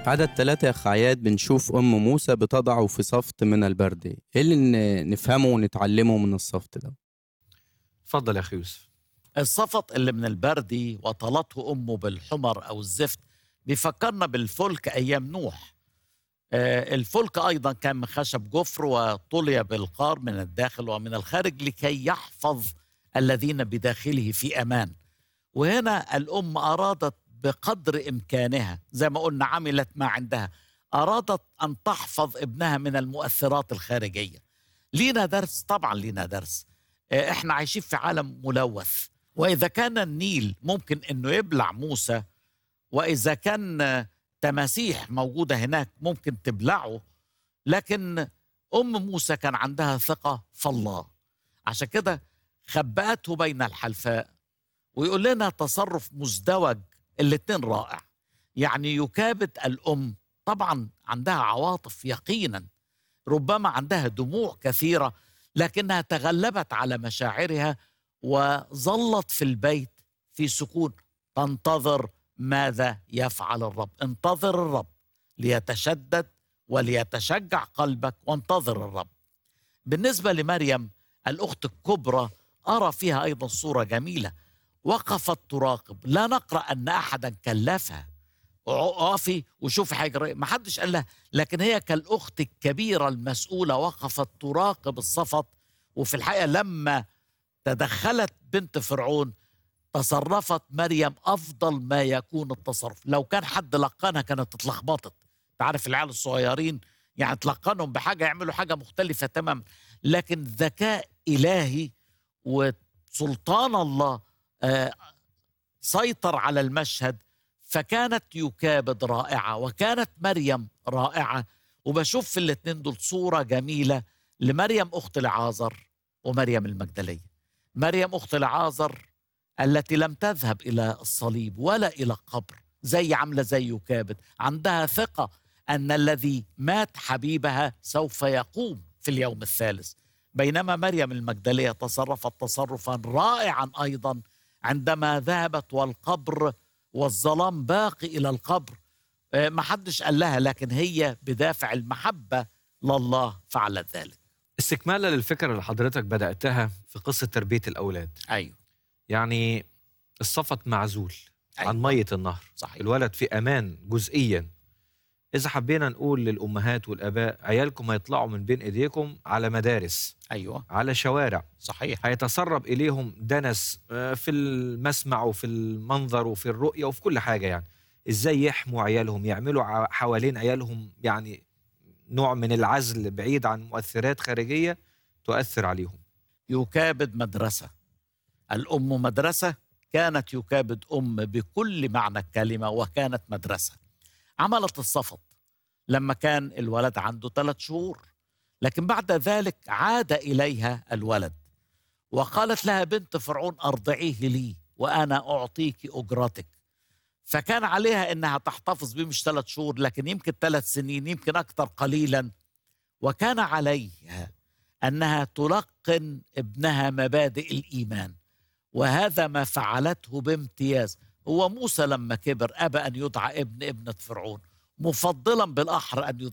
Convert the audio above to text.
عدد ثلاثة يا أخ عياد بنشوف أم موسى بتضعه في صفت من البرد إيه اللي ن- نفهمه ونتعلمه من الصفت ده اتفضل يا اخي يوسف الصفط اللي من البردي وطلته امه بالحمر او الزفت بيفكرنا بالفلك ايام نوح آه، الفلك ايضا كان من خشب جفر وطلي بالقار من الداخل ومن الخارج لكي يحفظ الذين بداخله في امان وهنا الام ارادت بقدر امكانها زي ما قلنا عملت ما عندها ارادت ان تحفظ ابنها من المؤثرات الخارجيه لينا درس طبعا لينا درس آه، احنا عايشين في عالم ملوث واذا كان النيل ممكن انه يبلع موسى واذا كان آه، تماسيح موجوده هناك ممكن تبلعه لكن ام موسى كان عندها ثقه في الله عشان كده خبأته بين الحلفاء ويقول لنا تصرف مزدوج الاتنين رائع يعني يكابد الام طبعا عندها عواطف يقينا ربما عندها دموع كثيره لكنها تغلبت على مشاعرها وظلت في البيت في سكون تنتظر ماذا يفعل الرب انتظر الرب ليتشدد وليتشجع قلبك وانتظر الرب بالنسبة لمريم الأخت الكبرى أرى فيها أيضا صورة جميلة وقفت تراقب لا نقرأ أن أحدا كلفها اقفي وشوفي حاجة ما حدش قال لها لكن هي كالأخت الكبيرة المسؤولة وقفت تراقب الصفت وفي الحقيقة لما تدخلت بنت فرعون تصرفت مريم افضل ما يكون التصرف لو كان حد لقنها كانت اتلخبطت تعرف العيال الصغيرين يعني تلقنهم بحاجه يعملوا حاجه مختلفه تمام لكن ذكاء الهي وسلطان الله آه، سيطر على المشهد فكانت يكابد رائعه وكانت مريم رائعه وبشوف في الاثنين دول صوره جميله لمريم اخت العازر ومريم المجدليه مريم اخت العازر التي لم تذهب الى الصليب ولا الى القبر زي عامله زي يكابد عندها ثقه ان الذي مات حبيبها سوف يقوم في اليوم الثالث بينما مريم المجدليه تصرفت تصرفا رائعا ايضا عندما ذهبت والقبر والظلام باقي الى القبر آه، ما حدش قال لها لكن هي بدافع المحبه لله فعلت ذلك استكمالا للفكره اللي حضرتك بداتها في قصه تربيه الاولاد ايوه يعني الصفت معزول أيوة. عن ميه النهر صحيح الولد في امان جزئيا اذا حبينا نقول للامهات والاباء عيالكم هيطلعوا من بين ايديكم على مدارس ايوه على شوارع صحيح هيتسرب اليهم دنس آه، في المسمع وفي المنظر وفي الرؤيه وفي كل حاجه يعني ازاي يحموا عيالهم يعملوا ع- حوالين عيالهم يعني نوع من العزل بعيد عن مؤثرات خارجيه تؤثر عليهم يكابد مدرسة الأم مدرسة كانت يكابد أم بكل معنى الكلمة وكانت مدرسة عملت الصفط لما كان الولد عنده ثلاث شهور لكن بعد ذلك عاد إليها الولد وقالت لها بنت فرعون أرضعيه لي وأنا أعطيك أجرتك فكان عليها أنها تحتفظ به مش ثلاث شهور لكن يمكن ثلاث سنين يمكن أكثر قليلا وكان عليها انها تلقن ابنها مبادئ الايمان وهذا ما فعلته بامتياز هو موسى لما كبر ابى ان يدعى ابن ابنه فرعون مفضلا بالاحرى ان